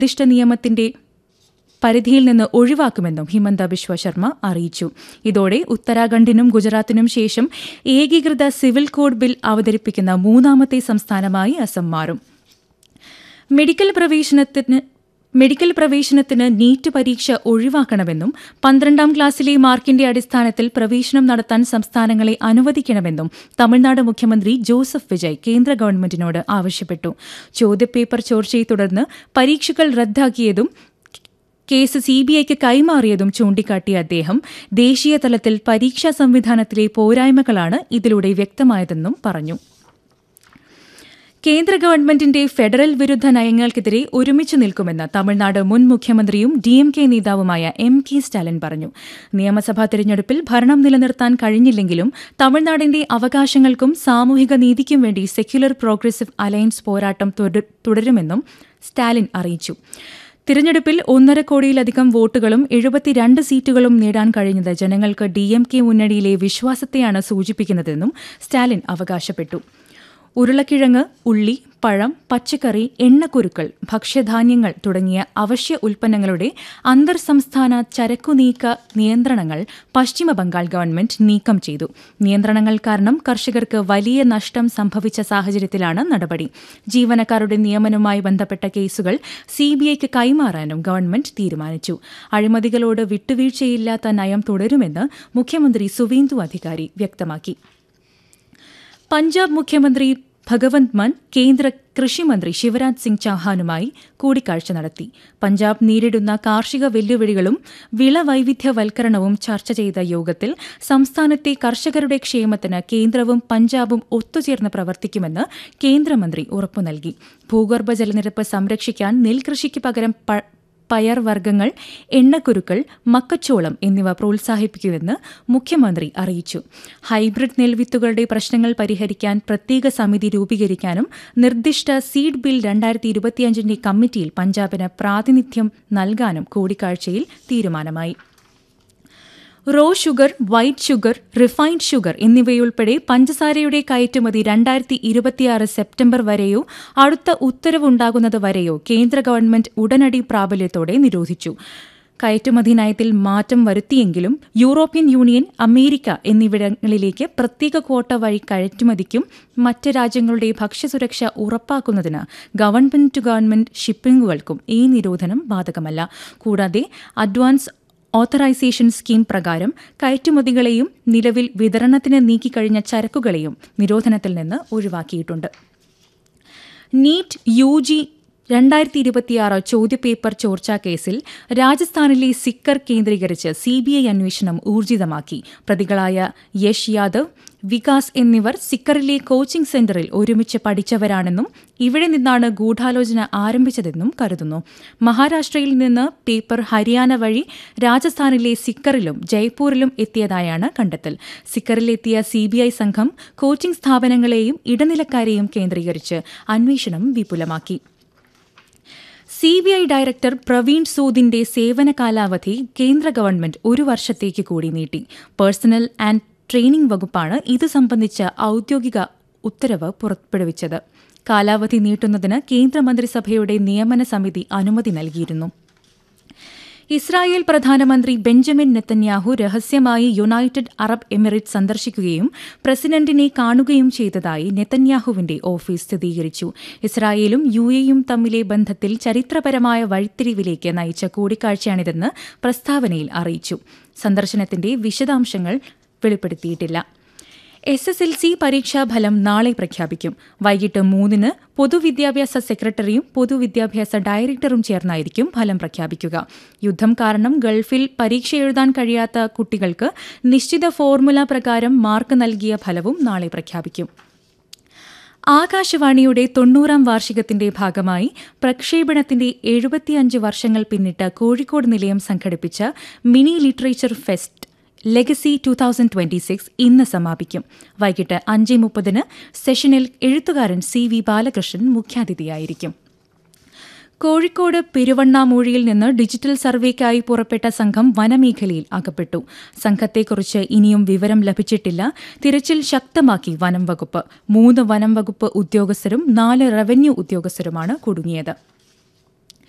നിർദ്ദിഷ്ട നിയമത്തിന്റെ പരിധിയിൽ നിന്ന് ഒഴിവാക്കുമെന്നും ഹിമന്ത ബിശ്വ ശർമ്മ അറിയിച്ചു ഇതോടെ ഉത്തരാഖണ്ഡിനും ഗുജറാത്തിനും ശേഷം ഏകീകൃത സിവിൽ കോഡ് ബിൽ അവതരിപ്പിക്കുന്ന മൂന്നാമത്തെ സംസ്ഥാനമായി അസം മാറും മെഡിക്കൽ പ്രവേശനത്തിന് മെഡിക്കൽ പ്രവേശനത്തിന് നീറ്റ് പരീക്ഷ ഒഴിവാക്കണമെന്നും പന്ത്രണ്ടാം ക്ലാസ്സിലെ മാർക്കിന്റെ അടിസ്ഥാനത്തിൽ പ്രവേശനം നടത്താൻ സംസ്ഥാനങ്ങളെ അനുവദിക്കണമെന്നും തമിഴ്നാട് മുഖ്യമന്ത്രി ജോസഫ് വിജയ് കേന്ദ്ര ഗവൺമെന്റിനോട് ആവശ്യപ്പെട്ടു ചോദ്യപേപ്പർ ചോർച്ചയെ തുടർന്ന് പരീക്ഷകൾ റദ്ദാക്കിയതും കേസ് സിബിഐക്ക് കൈമാറിയതും ചൂണ്ടിക്കാട്ടിയ അദ്ദേഹം ദേശീയ തലത്തിൽ പരീക്ഷാ സംവിധാനത്തിലെ പോരായ്മകളാണ് ഇതിലൂടെ വ്യക്തമായതെന്നും പറഞ്ഞു കേന്ദ്ര ഗവൺമെന്റിന്റെ ഫെഡറൽ വിരുദ്ധ നയങ്ങൾക്കെതിരെ ഒരുമിച്ച് നിൽക്കുമെന്ന് തമിഴ്നാട് മുൻ മുഖ്യമന്ത്രിയും ഡി എം കെ നേതാവുമായ എം കെ സ്റ്റാലിൻ പറഞ്ഞു നിയമസഭാ തെരഞ്ഞെടുപ്പിൽ ഭരണം നിലനിർത്താൻ കഴിഞ്ഞില്ലെങ്കിലും തമിഴ്നാടിന്റെ അവകാശങ്ങൾക്കും സാമൂഹിക നീതിക്കും വേണ്ടി സെക്യുലർ പ്രോഗ്രസീവ് അലയൻസ് പോരാട്ടം തുടരുമെന്നും സ്റ്റാലിൻ അറിയിച്ചു തിരഞ്ഞെടുപ്പിൽ ഒന്നര കോടിയിലധികം വോട്ടുകളും എഴുപത്തിരണ്ട് സീറ്റുകളും നേടാൻ കഴിഞ്ഞത് ജനങ്ങൾക്ക് ഡി എം കെ മുന്നണിയിലെ വിശ്വാസത്തെയാണ് സൂചിപ്പിക്കുന്നതെന്നും സ്റ്റാലിൻ അവകാശപ്പെട്ടു ഉരുളക്കിഴങ്ങ് ഉള്ളി പഴം പച്ചക്കറി എണ്ണക്കുരുക്കൾ ഭക്ഷ്യധാന്യങ്ങൾ തുടങ്ങിയ അവശ്യ ഉൽപ്പന്നങ്ങളുടെ അന്തർ സംസ്ഥാന ചരക്കു നീക്ക നിയന്ത്രണങ്ങൾ പശ്ചിമ ബംഗാൾ ഗവൺമെന്റ് നീക്കം ചെയ്തു നിയന്ത്രണങ്ങൾ കാരണം കർഷകർക്ക് വലിയ നഷ്ടം സംഭവിച്ച സാഹചര്യത്തിലാണ് നടപടി ജീവനക്കാരുടെ നിയമനവുമായി ബന്ധപ്പെട്ട കേസുകൾ സിബിഐക്ക് കൈമാറാനും ഗവൺമെന്റ് തീരുമാനിച്ചു അഴിമതികളോട് വിട്ടുവീഴ്ചയില്ലാത്ത നയം തുടരുമെന്ന് മുഖ്യമന്ത്രി സുവേന്ദു അധികാരി വ്യക്തമാക്കി പഞ്ചാബ് മുഖ്യമന്ത്രി ഭഗവന്ത് മാൻ കേന്ദ്ര കൃഷിമന്ത്രി ശിവരാജ് സിംഗ് ചൌഹാനുമായി കൂടിക്കാഴ്ച നടത്തി പഞ്ചാബ് നേരിടുന്ന കാർഷിക വെല്ലുവിളികളും വിളവൈവിധ്യവൽക്കരണവും ചർച്ച ചെയ്ത യോഗത്തിൽ സംസ്ഥാനത്തെ കർഷകരുടെ ക്ഷേമത്തിന് കേന്ദ്രവും പഞ്ചാബും ഒത്തുചേർന്ന് പ്രവർത്തിക്കുമെന്ന് കേന്ദ്രമന്ത്രി ഉറപ്പു നൽകി ഭൂഗർഭ ജലനിരപ്പ് സംരക്ഷിക്കാൻ നെൽകൃഷിക്ക് പകരം പയർ വർഗ്ഗങ്ങൾ എണ്ണക്കുരുക്കൾ മക്കച്ചോളം എന്നിവ പ്രോത്സാഹിപ്പിക്കുമെന്ന് മുഖ്യമന്ത്രി അറിയിച്ചു ഹൈബ്രിഡ് നെൽവിത്തുകളുടെ പ്രശ്നങ്ങൾ പരിഹരിക്കാൻ പ്രത്യേക സമിതി രൂപീകരിക്കാനും നിർദ്ദിഷ്ട സീഡ് ബിൽ രണ്ടായിരത്തി ഇരുപത്തിയഞ്ചിന്റെ കമ്മിറ്റിയിൽ പഞ്ചാബിന് പ്രാതിനിധ്യം നൽകാനും കൂടിക്കാഴ്ചയിൽ തീരുമാനമായി raw sugar white sugar refined sugar എന്നിവയുൾപ്പെടെ പഞ്ചസാരയുടെ കയറ്റുമതി രണ്ടായിരത്തി ഇരുപത്തിയാറ് സെപ്റ്റംബർ വരെയോ അടുത്ത ഉത്തരവുണ്ടാകുന്നത് വരെയോ കേന്ദ്ര ഗവൺമെന്റ് ഉടനടി പ്രാബല്യത്തോടെ നിരോധിച്ചു കയറ്റുമതി നയത്തിൽ മാറ്റം വരുത്തിയെങ്കിലും യൂറോപ്യൻ യൂണിയൻ അമേരിക്ക എന്നിവിടങ്ങളിലേക്ക് പ്രത്യേക ക്വാട്ട വഴി കയറ്റുമതിക്കും മറ്റ് രാജ്യങ്ങളുടെ ഭക്ഷ്യസുരക്ഷ ഉറപ്പാക്കുന്നതിന് ഗവൺമെന്റ് ടു ഗവൺമെന്റ് ഷിപ്പിംഗുകൾക്കും ഈ നിരോധനം ബാധകമല്ല കൂടാതെ അഡ്വാൻസ് ഓത്തറൈസേഷൻ സ്കീം പ്രകാരം കയറ്റുമതികളെയും നിലവിൽ വിതരണത്തിന് നീക്കിക്കഴിഞ്ഞ ചരക്കുകളെയും നിരോധനത്തിൽ നിന്ന് ഒഴിവാക്കിയിട്ടുണ്ട് നീറ്റ് യു ജി രണ്ടായിരത്തി ഇരുപത്തിയാറ് ചോദ്യപേപ്പർ ചോർച്ചാ കേസിൽ രാജസ്ഥാനിലെ സിക്കർ കേന്ദ്രീകരിച്ച് സിബിഐ അന്വേഷണം ഊർജിതമാക്കി പ്രതികളായ യശ് യാദവ് വികാസ് എന്നിവർ സിക്കറിലെ കോച്ചിംഗ് സെന്ററിൽ ഒരുമിച്ച് പഠിച്ചവരാണെന്നും ഇവിടെ നിന്നാണ് ഗൂഢാലോചന ആരംഭിച്ചതെന്നും കരുതുന്നു മഹാരാഷ്ട്രയിൽ നിന്ന് പേപ്പർ ഹരിയാന വഴി രാജസ്ഥാനിലെ സിക്കറിലും ജയ്പൂരിലും എത്തിയതായാണ് കണ്ടെത്തൽ സിക്കറിലെത്തിയ സിബിഐ സംഘം കോച്ചിംഗ് സ്ഥാപനങ്ങളെയും ഇടനിലക്കാരെയും കേന്ദ്രീകരിച്ച് അന്വേഷണം വിപുലമാക്കി സിബിഐ ഡയറക്ടർ പ്രവീൺ സൂദിന്റെ സേവന കാലാവധി കേന്ദ്ര ഗവൺമെന്റ് ഒരു വർഷത്തേക്ക് കൂടി നീട്ടി പേഴ്സണൽ ആൻഡ് ട്രെയിനിംഗ് വകുപ്പാണ് ഇത് സംബന്ധിച്ച ഔദ്യോഗിക ഉത്തരവ് പുറപ്പെടുവിച്ചത് കാലാവധി നീട്ടുന്നതിന് കേന്ദ്രമന്ത്രിസഭയുടെ നിയമന സമിതി അനുമതി നൽകിയിരുന്നു ഇസ്രായേൽ പ്രധാനമന്ത്രി ബെഞ്ചമിൻ നെത്തന്യാഹു രഹസ്യമായി യുണൈറ്റഡ് അറബ് എമിറേറ്റ് സന്ദർശിക്കുകയും പ്രസിഡന്റിനെ കാണുകയും ചെയ്തതായി നെത്തന്യാഹുവിന്റെ ഓഫീസ് സ്ഥിരീകരിച്ചു ഇസ്രായേലും യു എയും തമ്മിലെ ബന്ധത്തിൽ ചരിത്രപരമായ വഴിത്തിരിവിലേക്ക് നയിച്ച കൂടിക്കാഴ്ചയാണിതെന്ന് പ്രസ്താവനയിൽ അറിയിച്ചു സന്ദർശനത്തിന്റെ വിശദാംശങ്ങൾ വെളിപ്പെടുത്തിയിട്ടില്ല എസ് എസ് എൽ സി പരീക്ഷാഫലം നാളെ പ്രഖ്യാപിക്കും വൈകിട്ട് മൂന്നിന് പൊതുവിദ്യാഭ്യാസ സെക്രട്ടറിയും പൊതുവിദ്യാഭ്യാസ ഡയറക്ടറും ചേർന്നായിരിക്കും ഫലം പ്രഖ്യാപിക്കുക യുദ്ധം കാരണം ഗൾഫിൽ പരീക്ഷ എഴുതാൻ കഴിയാത്ത കുട്ടികൾക്ക് നിശ്ചിത ഫോർമുല പ്രകാരം മാർക്ക് നൽകിയ ഫലവും നാളെ പ്രഖ്യാപിക്കും ആകാശവാണിയുടെ തൊണ്ണൂറാം വാർഷികത്തിന്റെ ഭാഗമായി പ്രക്ഷേപണത്തിന്റെ എഴുപത്തിയഞ്ച് വർഷങ്ങൾ പിന്നിട്ട് കോഴിക്കോട് നിലയം സംഘടിപ്പിച്ച mini literature fest legacy two thousand twenty six ഇന്ന് സമാപിക്കും വൈകിട്ട് അഞ്ച് മുപ്പതിന് സെഷനിൽ എഴുത്തുകാരൻ സി വി ബാലകൃഷ്ണൻ മുഖ്യാതിഥിയായിരിക്കും കോഴിക്കോട് പെരുവണ്ണാമൂഴിയിൽ നിന്ന് ഡിജിറ്റൽ സർവേക്കായി പുറപ്പെട്ട സംഘം വനമേഖലയിൽ അകപ്പെട്ടു സംഘത്തെക്കുറിച്ച് ഇനിയും വിവരം ലഭിച്ചിട്ടില്ല തിരച്ചിൽ ശക്തമാക്കി വനം വകുപ്പ് മൂന്ന് വനം വകുപ്പ് ഉദ്യോഗസ്ഥരും നാല് റവന്യൂ ഉദ്യോഗസ്ഥരുമാണ് കുടുങ്ങിയത്